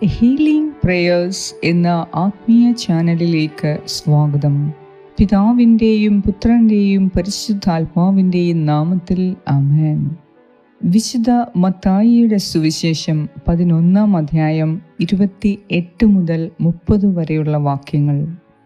healing prayers എന്ന ആത്മീയ ചാനലിലേക്ക് സ്വാഗതം പിതാവിൻ്റെയും പുത്രൻ്റെയും പരിശുദ്ധാത്മാവിൻ്റെയും നാമത്തിൽ അമേൻ വിശുദ്ധ മത്തായിയുടെ സുവിശേഷം പതിനൊന്നാം അധ്യായം ഇരുപത്തി എട്ട് മുതൽ മുപ്പത് വരെയുള്ള വാക്യങ്ങൾ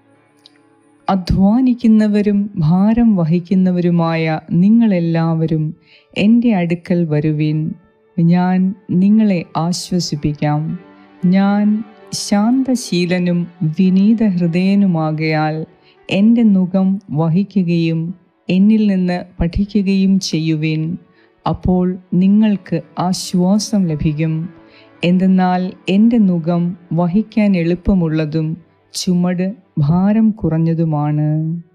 അധ്വാനിക്കുന്നവരും ഭാരം വഹിക്കുന്നവരുമായ നിങ്ങളെല്ലാവരും എൻ്റെ അടുക്കൽ വരുവിൻ ഞാൻ നിങ്ങളെ ആശ്വസിപ്പിക്കാം ഞാൻ ശാന്തശീലനും വിനീത ഹൃദയനുമാകയാൽ എൻ്റെ മുഖം വഹിക്കുകയും എന്നിൽ നിന്ന് പഠിക്കുകയും ചെയ്യുവിൻ അപ്പോൾ നിങ്ങൾക്ക് ആശ്വാസം ലഭിക്കും എന്തെന്നാൽ എൻ്റെ മുഖം വഹിക്കാൻ എളുപ്പമുള്ളതും ചുമട് ഭാരം കുറഞ്ഞതുമാണ്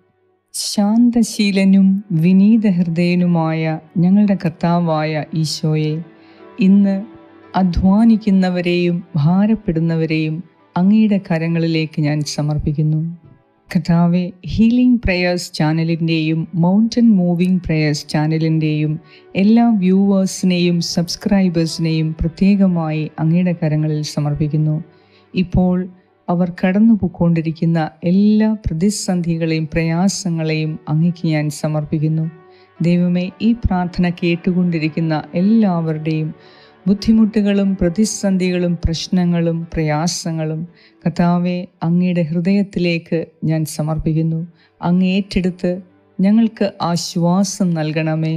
ശാന്തശീലനും വിനീത ഹൃദയനുമായ ഞങ്ങളുടെ കർത്താവായ ഈശോയെ ഇന്ന് അധ്വാനിക്കുന്നവരെയും ഭാരപ്പെടുന്നവരെയും അങ്ങയുടെ കരങ്ങളിലേക്ക് ഞാൻ സമർപ്പിക്കുന്നു കഥാവെ ഹീലിംഗ് പ്രേയേഴ്സ് ചാനലിൻ്റെയും മൗണ്ടൻ മൂവിംഗ് പ്രേയേഴ്സ് ചാനലിൻ്റെയും എല്ലാ വ്യൂവേഴ്സിനെയും സബ്സ്ക്രൈബേഴ്സിനെയും പ്രത്യേകമായി അങ്ങയുടെ കരങ്ങളിൽ സമർപ്പിക്കുന്നു ഇപ്പോൾ അവർ കടന്നു പോയിക്കൊണ്ടിരിക്കുന്ന എല്ലാ പ്രതിസന്ധികളെയും പ്രയാസങ്ങളെയും അങ്ങേക്ക് ഞാൻ സമർപ്പിക്കുന്നു ദൈവമേ ഈ പ്രാർത്ഥന കേട്ടുകൊണ്ടിരിക്കുന്ന എല്ലാവരുടെയും ബുദ്ധിമുട്ടുകളും പ്രതിസന്ധികളും പ്രശ്നങ്ങളും പ്രയാസങ്ങളും കഥാവെ അങ്ങയുടെ ഹൃദയത്തിലേക്ക് ഞാൻ സമർപ്പിക്കുന്നു അങ്ങ് ഏറ്റെടുത്ത് ഞങ്ങൾക്ക് ആശ്വാസം നൽകണമേ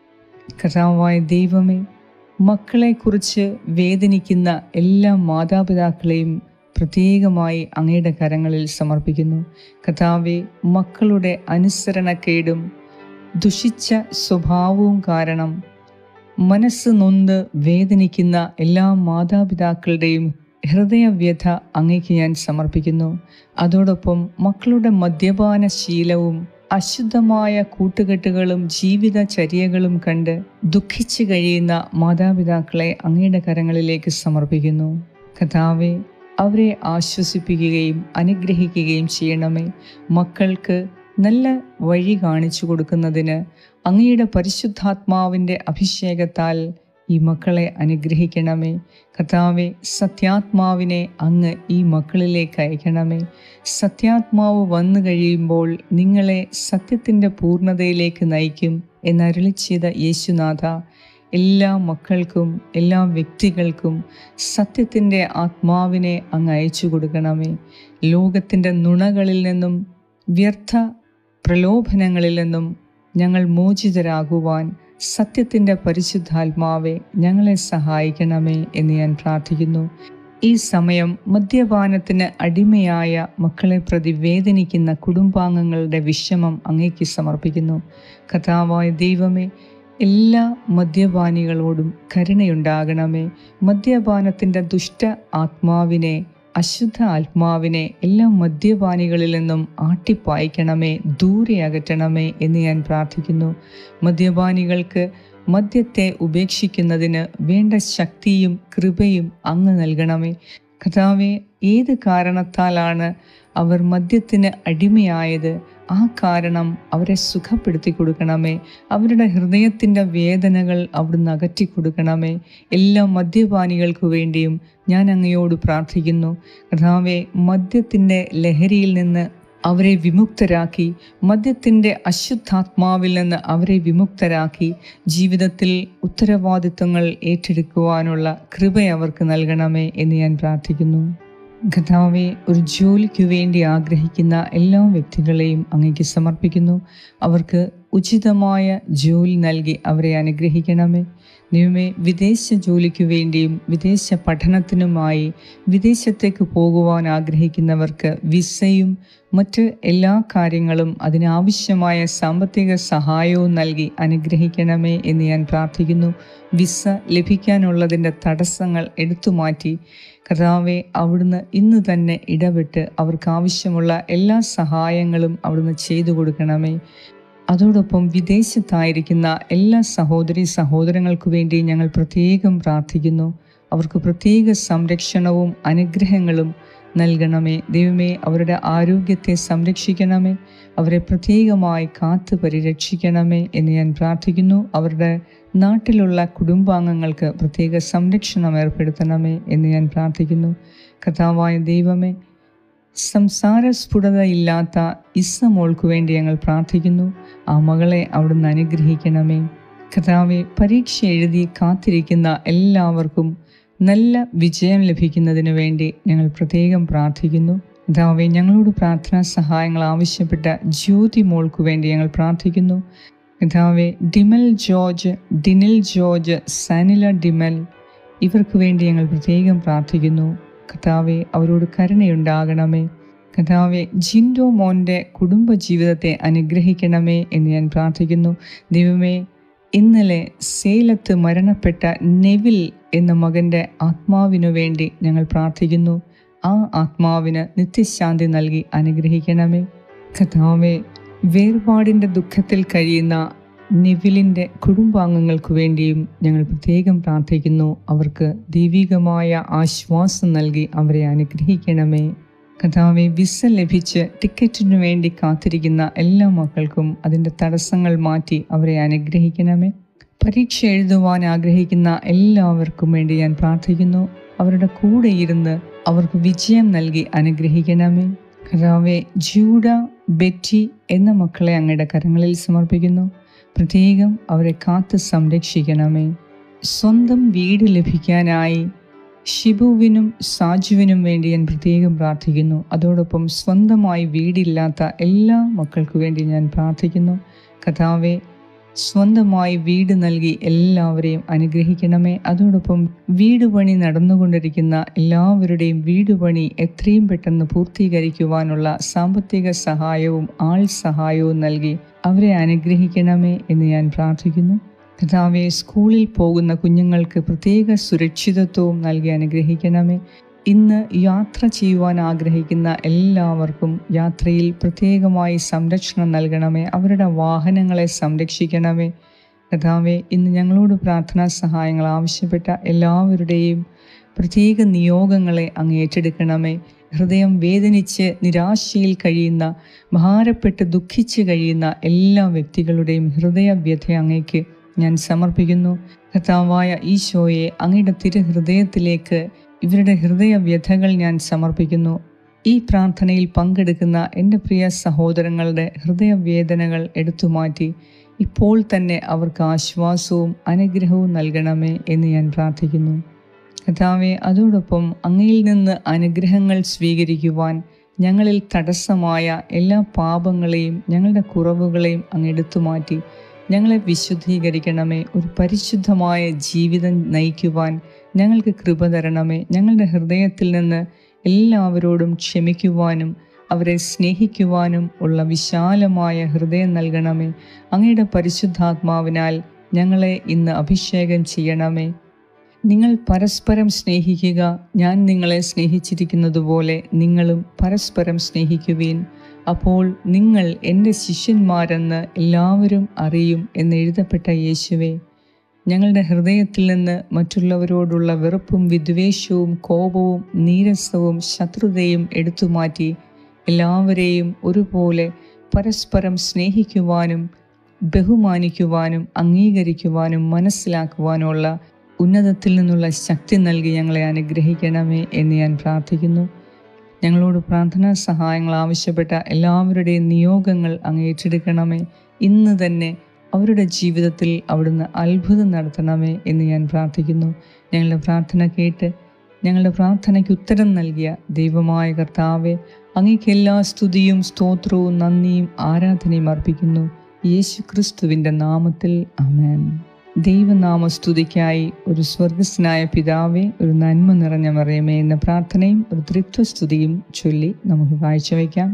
കഥാവായ ദൈവമേ മക്കളെക്കുറിച്ച് വേദനിക്കുന്ന എല്ലാ മാതാപിതാക്കളെയും പ്രത്യേകമായി അങ്ങയുടെ കരങ്ങളിൽ സമർപ്പിക്കുന്നു കഥാവെ മക്കളുടെ അനുസരണക്കേടും ദുഷിച്ച സ്വഭാവവും കാരണം മനസ്സ് നൊന്ത് വേദനിക്കുന്ന എല്ലാ മാതാപിതാക്കളുടെയും ഹൃദയവ്യഥ അങ്ങേക്ക് ഞാൻ സമർപ്പിക്കുന്നു അതോടൊപ്പം മക്കളുടെ മദ്യപാന ശീലവും അശുദ്ധമായ കൂട്ടുകെട്ടുകളും ജീവിതചര്യകളും കണ്ട് ദുഃഖിച്ചു കഴിയുന്ന മാതാപിതാക്കളെ അങ്ങയുടെ കരങ്ങളിലേക്ക് സമർപ്പിക്കുന്നു കഥാവെ അവരെ ആശ്വസിപ്പിക്കുകയും അനുഗ്രഹിക്കുകയും ചെയ്യണമേ മക്കൾക്ക് നല്ല വഴി കാണിച്ചു കൊടുക്കുന്നതിന് അങ്ങയുടെ പരിശുദ്ധാത്മാവിൻ്റെ അഭിഷേകത്താൽ ഈ മക്കളെ അനുഗ്രഹിക്കണമേ കർത്താവെ സത്യാത്മാവിനെ അങ്ങ് ഈ മക്കളിലേക്ക് അയക്കണമേ സത്യാത്മാവ് വന്നു കഴിയുമ്പോൾ നിങ്ങളെ സത്യത്തിൻ്റെ പൂർണ്ണതയിലേക്ക് നയിക്കും എന്നരുളി ചെയ്ത യേശുനാഥ എല്ലാ മക്കൾക്കും എല്ലാ വ്യക്തികൾക്കും സത്യത്തിൻ്റെ ആത്മാവിനെ അങ്ങ് അയച്ചു കൊടുക്കണമേ ലോകത്തിൻ്റെ നുണകളിൽ നിന്നും വ്യർത്ഥ പ്രലോഭനങ്ങളിൽ നിന്നും ഞങ്ങൾ മോചിതരാകുവാൻ സത്യത്തിൻ്റെ പരിശുദ്ധാത്മാവെ ഞങ്ങളെ സഹായിക്കണമേ എന്ന് ഞാൻ പ്രാർത്ഥിക്കുന്നു ഈ സമയം മദ്യപാനത്തിന് അടിമയായ മക്കളെ പ്രതി വേദനിക്കുന്ന കുടുംബാംഗങ്ങളുടെ വിഷമം അങ്ങേക്ക് സമർപ്പിക്കുന്നു കഥാവായ ദൈവമേ എല്ലാ മദ്യപാനികളോടും കരുണയുണ്ടാകണമേ മദ്യപാനത്തിൻ്റെ ദുഷ്ട ആത്മാവിനെ അശുദ്ധ ആത്മാവിനെ എല്ലാ മദ്യപാനികളിൽ നിന്നും ആട്ടിപ്പായിക്കണമേ ദൂരെ അകറ്റണമേ എന്ന് ഞാൻ പ്രാർത്ഥിക്കുന്നു മദ്യപാനികൾക്ക് മദ്യത്തെ ഉപേക്ഷിക്കുന്നതിന് വേണ്ട ശക്തിയും കൃപയും അങ്ങ് നൽകണമേ കഥാവെ ഏത് കാരണത്താലാണ് അവർ മദ്യത്തിന് അടിമയായത് ആ കാരണം അവരെ സുഖപ്പെടുത്തി കൊടുക്കണമേ അവരുടെ ഹൃദയത്തിൻ്റെ വേദനകൾ അവിടുന്ന് അകറ്റി കൊടുക്കണമേ എല്ലാ മദ്യപാനികൾക്ക് വേണ്ടിയും ഞാൻ അങ്ങയോട് പ്രാർത്ഥിക്കുന്നു കർത്താവെ മദ്യത്തിൻ്റെ ലഹരിയിൽ നിന്ന് അവരെ വിമുക്തരാക്കി മദ്യത്തിൻ്റെ അശുദ്ധാത്മാവിൽ നിന്ന് അവരെ വിമുക്തരാക്കി ജീവിതത്തിൽ ഉത്തരവാദിത്വങ്ങൾ ഏറ്റെടുക്കുവാനുള്ള കൃപ അവർക്ക് നൽകണമേ എന്ന് ഞാൻ പ്രാർത്ഥിക്കുന്നു കഥാവെ ഒരു ജോലിക്ക് വേണ്ടി ആഗ്രഹിക്കുന്ന എല്ലാ വ്യക്തികളെയും അങ്ങേക്ക് സമർപ്പിക്കുന്നു അവർക്ക് ഉചിതമായ ജോലി നൽകി അവരെ അനുഗ്രഹിക്കണമേ ദൈവമേ വിദേശ ജോലിക്ക് വേണ്ടിയും വിദേശ പഠനത്തിനുമായി വിദേശത്തേക്ക് പോകുവാൻ ആഗ്രഹിക്കുന്നവർക്ക് വിസയും മറ്റ് എല്ലാ കാര്യങ്ങളും അതിനാവശ്യമായ സാമ്പത്തിക സഹായവും നൽകി അനുഗ്രഹിക്കണമേ എന്ന് ഞാൻ പ്രാർത്ഥിക്കുന്നു വിസ ലഭിക്കാനുള്ളതിൻ്റെ തടസ്സങ്ങൾ എടുത്തുമാറ്റി കർത്താവെ അവിടുന്ന് ഇന്ന് തന്നെ ഇടപെട്ട് അവർക്ക് ആവശ്യമുള്ള എല്ലാ സഹായങ്ങളും അവിടുന്ന് ചെയ്തു കൊടുക്കണമേ അതോടൊപ്പം വിദേശത്തായിരിക്കുന്ന എല്ലാ സഹോദരി സഹോദരങ്ങൾക്കു വേണ്ടി ഞങ്ങൾ പ്രത്യേകം പ്രാർത്ഥിക്കുന്നു അവർക്ക് പ്രത്യേക സംരക്ഷണവും അനുഗ്രഹങ്ങളും നൽകണമേ ദൈവമേ അവരുടെ ആരോഗ്യത്തെ സംരക്ഷിക്കണമേ അവരെ പ്രത്യേകമായി കാത്തു പരിരക്ഷിക്കണമേ എന്ന് ഞാൻ പ്രാർത്ഥിക്കുന്നു അവരുടെ നാട്ടിലുള്ള കുടുംബാംഗങ്ങൾക്ക് പ്രത്യേക സംരക്ഷണം ഏർപ്പെടുത്തണമേ എന്ന് ഞാൻ പ്രാർത്ഥിക്കുന്നു കഥാവായ ദൈവമേ സംസാര സ്ഫുടതയില്ലാത്ത ഇസ്സമോൾക്ക് വേണ്ടി ഞങ്ങൾ പ്രാർത്ഥിക്കുന്നു ആ മകളെ അവിടുന്ന് അനുഗ്രഹിക്കണമേ കഥാവെ പരീക്ഷ എഴുതി കാത്തിരിക്കുന്ന എല്ലാവർക്കും നല്ല വിജയം ലഭിക്കുന്നതിന് വേണ്ടി ഞങ്ങൾ പ്രത്യേകം പ്രാർത്ഥിക്കുന്നു കഥാവെ ഞങ്ങളോട് പ്രാർത്ഥനാ സഹായങ്ങൾ ആവശ്യപ്പെട്ട ജ്യോതി മോൾക്ക് വേണ്ടി ഞങ്ങൾ പ്രാർത്ഥിക്കുന്നു കഥാവെ ഡിമൽ ജോർജ് ഡിനിൽ ജോർജ് സനില ഡിമൽ ഇവർക്ക് വേണ്ടി ഞങ്ങൾ പ്രത്യേകം പ്രാർത്ഥിക്കുന്നു കഥാവെ അവരോട് കരുണയുണ്ടാകണമേ കഥാവെ ജിൻഡോ മോൻ്റെ കുടുംബജീവിതത്തെ അനുഗ്രഹിക്കണമേ എന്ന് ഞാൻ പ്രാർത്ഥിക്കുന്നു ദൈവമേ ഇന്നലെ സേലത്ത് മരണപ്പെട്ട നെവിൽ എന്ന മകൻ്റെ ആത്മാവിനു വേണ്ടി ഞങ്ങൾ പ്രാർത്ഥിക്കുന്നു ആ ആത്മാവിന് നിത്യശാന്തി നൽകി അനുഗ്രഹിക്കണമേ കഥാവെ വേർപാടിൻ്റെ ദുഃഖത്തിൽ കഴിയുന്ന നെവിലിൻ്റെ കുടുംബാംഗങ്ങൾക്ക് വേണ്ടിയും ഞങ്ങൾ പ്രത്യേകം പ്രാർത്ഥിക്കുന്നു അവർക്ക് ദൈവികമായ ആശ്വാസം നൽകി അവരെ അനുഗ്രഹിക്കണമേ കഥാവെ വിസ ലഭിച്ച് ടിക്കറ്റിനു വേണ്ടി കാത്തിരിക്കുന്ന എല്ലാ മക്കൾക്കും അതിൻ്റെ തടസ്സങ്ങൾ മാറ്റി അവരെ അനുഗ്രഹിക്കണമേ പരീക്ഷ എഴുതുവാൻ ആഗ്രഹിക്കുന്ന എല്ലാവർക്കും വേണ്ടി ഞാൻ പ്രാർത്ഥിക്കുന്നു അവരുടെ കൂടെ ഇരുന്ന് അവർക്ക് വിജയം നൽകി അനുഗ്രഹിക്കണമേ കഥാവെ ജൂഡ ബെറ്റി എന്ന മക്കളെ അങ്ങയുടെ കരങ്ങളിൽ സമർപ്പിക്കുന്നു പ്രത്യേകം അവരെ കാത്ത് സംരക്ഷിക്കണമേ സ്വന്തം വീട് ലഭിക്കാനായി ഷിബുവിനും സാജുവിനും വേണ്ടി ഞാൻ പ്രത്യേകം പ്രാർത്ഥിക്കുന്നു അതോടൊപ്പം സ്വന്തമായി വീടില്ലാത്ത എല്ലാ മക്കൾക്കു വേണ്ടി ഞാൻ പ്രാർത്ഥിക്കുന്നു കഥാവെ സ്വന്തമായി വീട് നൽകി എല്ലാവരെയും അനുഗ്രഹിക്കണമേ അതോടൊപ്പം വീട് പണി നടന്നുകൊണ്ടിരിക്കുന്ന എല്ലാവരുടെയും വീട് പണി എത്രയും പെട്ടെന്ന് പൂർത്തീകരിക്കുവാനുള്ള സാമ്പത്തിക സഹായവും ആൾ സഹായവും നൽകി അവരെ അനുഗ്രഹിക്കണമേ എന്ന് ഞാൻ പ്രാർത്ഥിക്കുന്നു കഥാവെ സ്കൂളിൽ പോകുന്ന കുഞ്ഞുങ്ങൾക്ക് പ്രത്യേക സുരക്ഷിതത്വവും നൽകി അനുഗ്രഹിക്കണമേ ഇന്ന് യാത്ര ചെയ്യുവാൻ ആഗ്രഹിക്കുന്ന എല്ലാവർക്കും യാത്രയിൽ പ്രത്യേകമായി സംരക്ഷണം നൽകണമേ അവരുടെ വാഹനങ്ങളെ സംരക്ഷിക്കണമേ കഥാവെ ഇന്ന് ഞങ്ങളോട് പ്രാർത്ഥനാ സഹായങ്ങൾ ആവശ്യപ്പെട്ട എല്ലാവരുടെയും പ്രത്യേക നിയോഗങ്ങളെ അങ്ങ് ഏറ്റെടുക്കണമേ ഹൃദയം വേദനിച്ച് നിരാശയിൽ കഴിയുന്ന ഭാരപ്പെട്ട് ദുഃഖിച്ച് കഴിയുന്ന എല്ലാ വ്യക്തികളുടെയും ഹൃദയവ്യഥ അങ്ങേക്ക് ഞാൻ സമർപ്പിക്കുന്നു കർത്താവായ ഈശോയെ അങ്ങയുടെ തിരുഹൃദയത്തിലേക്ക് ഇവരുടെ ഹൃദയവ്യഥകൾ ഞാൻ സമർപ്പിക്കുന്നു ഈ പ്രാർത്ഥനയിൽ പങ്കെടുക്കുന്ന എൻ്റെ പ്രിയ സഹോദരങ്ങളുടെ ഹൃദയവേദനകൾ എടുത്തുമാറ്റി ഇപ്പോൾ തന്നെ അവർക്ക് ആശ്വാസവും അനുഗ്രഹവും നൽകണമേ എന്ന് ഞാൻ പ്രാർത്ഥിക്കുന്നു കഥാവെ അതോടൊപ്പം അങ്ങയിൽ നിന്ന് അനുഗ്രഹങ്ങൾ സ്വീകരിക്കുവാൻ ഞങ്ങളിൽ തടസ്സമായ എല്ലാ പാപങ്ങളെയും ഞങ്ങളുടെ കുറവുകളെയും അങ്ങ് എടുത്തു മാറ്റി ഞങ്ങളെ വിശുദ്ധീകരിക്കണമേ ഒരു പരിശുദ്ധമായ ജീവിതം നയിക്കുവാൻ ഞങ്ങൾക്ക് കൃപ തരണമേ ഞങ്ങളുടെ ഹൃദയത്തിൽ നിന്ന് എല്ലാവരോടും ക്ഷമിക്കുവാനും അവരെ സ്നേഹിക്കുവാനും ഉള്ള വിശാലമായ ഹൃദയം നൽകണമേ അങ്ങയുടെ പരിശുദ്ധാത്മാവിനാൽ ഞങ്ങളെ ഇന്ന് അഭിഷേകം ചെയ്യണമേ നിങ്ങൾ പരസ്പരം സ്നേഹിക്കുക ഞാൻ നിങ്ങളെ സ്നേഹിച്ചിരിക്കുന്നതുപോലെ നിങ്ങളും പരസ്പരം സ്നേഹിക്കുവീൻ അപ്പോൾ നിങ്ങൾ എൻ്റെ ശിഷ്യന്മാരെന്ന് എല്ലാവരും അറിയും എന്ന് എഴുതപ്പെട്ട യേശുവേ ഞങ്ങളുടെ ഹൃദയത്തിൽ നിന്ന് മറ്റുള്ളവരോടുള്ള വെറുപ്പും വിദ്വേഷവും കോപവും നീരസവും ശത്രുതയും എടുത്തുമാറ്റി എല്ലാവരെയും ഒരുപോലെ പരസ്പരം സ്നേഹിക്കുവാനും ബഹുമാനിക്കുവാനും അംഗീകരിക്കുവാനും മനസ്സിലാക്കുവാനുമുള്ള ഉന്നതത്തിൽ നിന്നുള്ള ശക്തി നൽകി ഞങ്ങളെ അനുഗ്രഹിക്കണമേ എന്ന് ഞാൻ പ്രാർത്ഥിക്കുന്നു ഞങ്ങളോട് പ്രാർത്ഥനാ സഹായങ്ങൾ ആവശ്യപ്പെട്ട എല്ലാവരുടെയും നിയോഗങ്ങൾ അങ്ങ് ഏറ്റെടുക്കണമേ ഇന്ന് തന്നെ അവരുടെ ജീവിതത്തിൽ അവിടുന്ന് അത്ഭുതം നടത്തണമേ എന്ന് ഞാൻ പ്രാർത്ഥിക്കുന്നു ഞങ്ങളുടെ പ്രാർത്ഥന കേട്ട് ഞങ്ങളുടെ പ്രാർത്ഥനയ്ക്ക് ഉത്തരം നൽകിയ ദൈവമായ കർത്താവെ അങ്ങേക്ക് എല്ലാ സ്തുതിയും സ്തോത്രവും നന്ദിയും ആരാധനയും അർപ്പിക്കുന്നു യേശു ക്രിസ്തുവിൻ്റെ നാമത്തിൽ അമേൻ ദൈവനാമ സ്തുതിക്കായി ഒരു സ്വർഗസ്നായ പിതാവെ ഒരു നന്മ നിറഞ്ഞ മറിയമേ എന്ന പ്രാർത്ഥനയും ഒരു ത്രിത്വസ്തുതിയും ചൊല്ലി നമുക്ക് കാഴ്ചവെക്കാം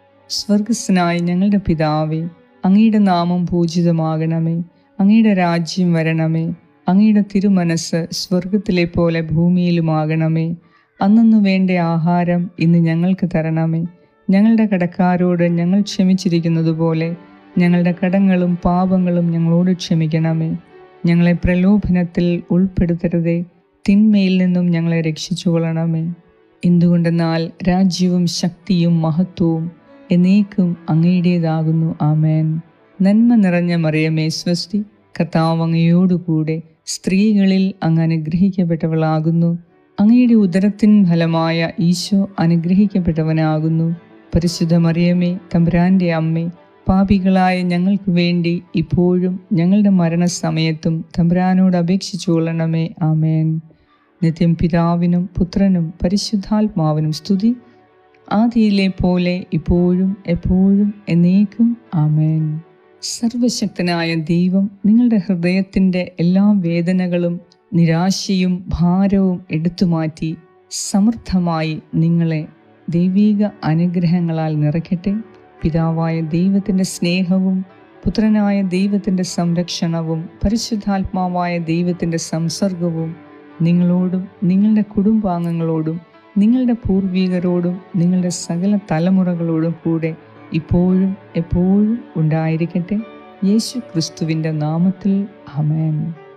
സ്വർഗസ്നായ ഞങ്ങളുടെ പിതാവേ അങ്ങയുടെ നാമം പൂജിതമാകണമേ അങ്ങയുടെ രാജ്യം വരണമേ അങ്ങയുടെ തിരുമനസ് സ്വർഗത്തിലെ പോലെ ഭൂമിയിലുമാകണമേ അന്നു വേണ്ട ആഹാരം ഇന്ന് ഞങ്ങൾക്ക് തരണമേ ഞങ്ങളുടെ കടക്കാരോട് ഞങ്ങൾ ക്ഷമിച്ചിരിക്കുന്നത് പോലെ ഞങ്ങളുടെ കടങ്ങളും പാപങ്ങളും ഞങ്ങളോട് ക്ഷമിക്കണമേ ഞങ്ങളെ പ്രലോഭനത്തിൽ ഉൾപ്പെടുത്തരുതേ തിന്മയിൽ നിന്നും ഞങ്ങളെ രക്ഷിച്ചുകൊള്ളണമേ എന്തുകൊണ്ടെന്നാൽ രാജ്യവും ശക്തിയും മഹത്വവും എന്നേക്കും അങ്ങയുടേതാകുന്നു ആമേൻ നന്മ നിറഞ്ഞ മറിയമേ സ്വസ്തി കർത്താവ് അങ്ങയോടുകൂടെ സ്ത്രീകളിൽ അങ്ങ് അനുഗ്രഹിക്കപ്പെട്ടവളാകുന്നു അങ്ങയുടെ ഉദരത്തിൻ ഫലമായ ഈശോ അനുഗ്രഹിക്കപ്പെട്ടവനാകുന്നു പരിശുദ്ധ മറിയമേ തമ്പുരാൻ്റെ അമ്മേ പാപികളായ ഞങ്ങൾക്ക് വേണ്ടി ഇപ്പോഴും ഞങ്ങളുടെ മരണസമയത്തും തമ്പുരാനോട് അപേക്ഷിച്ചുകൊള്ളണമേ ആമേൻ നിത്യം പിതാവിനും പുത്രനും പരിശുദ്ധാത്മാവിനും സ്തുതി ആദിയിലെ പോലെ ഇപ്പോഴും എപ്പോഴും എന്നേക്കും ആമേൻ സർവശക്തനായ ദൈവം നിങ്ങളുടെ ഹൃദയത്തിൻ്റെ എല്ലാ വേദനകളും നിരാശയും ഭാരവും എടുത്തുമാറ്റി സമൃദ്ധമായി നിങ്ങളെ ദൈവീക അനുഗ്രഹങ്ങളാൽ നിറയ്ക്കട്ടെ പിതാവായ ദൈവത്തിൻ്റെ സ്നേഹവും പുത്രനായ ദൈവത്തിൻ്റെ സംരക്ഷണവും പരിശുദ്ധാത്മാവായ ദൈവത്തിൻ്റെ സംസർഗവും നിങ്ങളോടും നിങ്ങളുടെ കുടുംബാംഗങ്ങളോടും നിങ്ങളുടെ പൂർവികരോടും നിങ്ങളുടെ സകല തലമുറകളോടും കൂടെ ഇപ്പോഴും എപ്പോഴും ഉണ്ടായിരിക്കട്ടെ യേശു ക്രിസ്തുവിൻ്റെ നാമത്തിൽ അമേൻ